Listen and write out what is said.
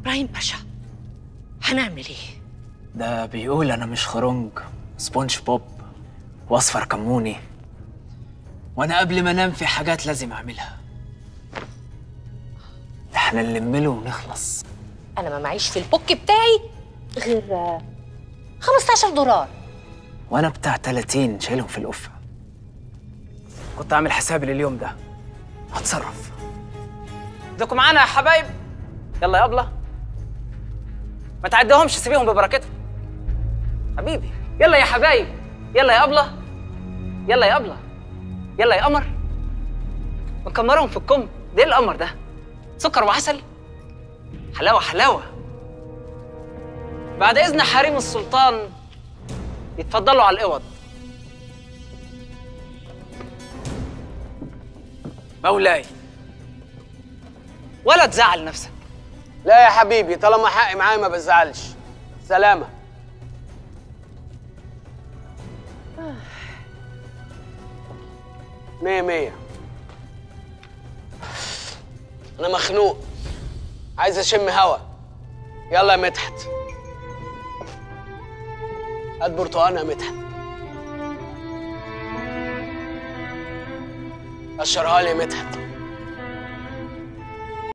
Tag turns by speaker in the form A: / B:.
A: ابراهيم باشا هنعمل ايه
B: ده بيقول انا مش خرنج سبونج بوب واصفر كموني وانا قبل ما انام في حاجات لازم اعملها ده احنا نلم له ونخلص
A: انا ما معيش في البوك بتاعي غير آه، 15 دولار
B: وانا بتاع 30 شايلهم في القفه كنت عامل حسابي لليوم ده هتصرف
C: بدكم معانا يا حبايب يلا يا ابله ما تعديهمش سيبيهم ببركتهم حبيبي يلا يا حبايب يلا يا ابله يلا يا ابله يلا يا قمر ونكمرهم في الكم ده ايه القمر ده سكر وعسل حلاوه حلاوه بعد اذن حريم السلطان يتفضلوا على الاوض
B: مولاي
C: ولا تزعل نفسك
D: لا يا حبيبي طالما حقي معايا ما بزعلش سلامة مية مية أنا مخنوق عايز أشم هوا يلا يا مدحت هات برتقانة يا مدحت قشرها لي يا مدحت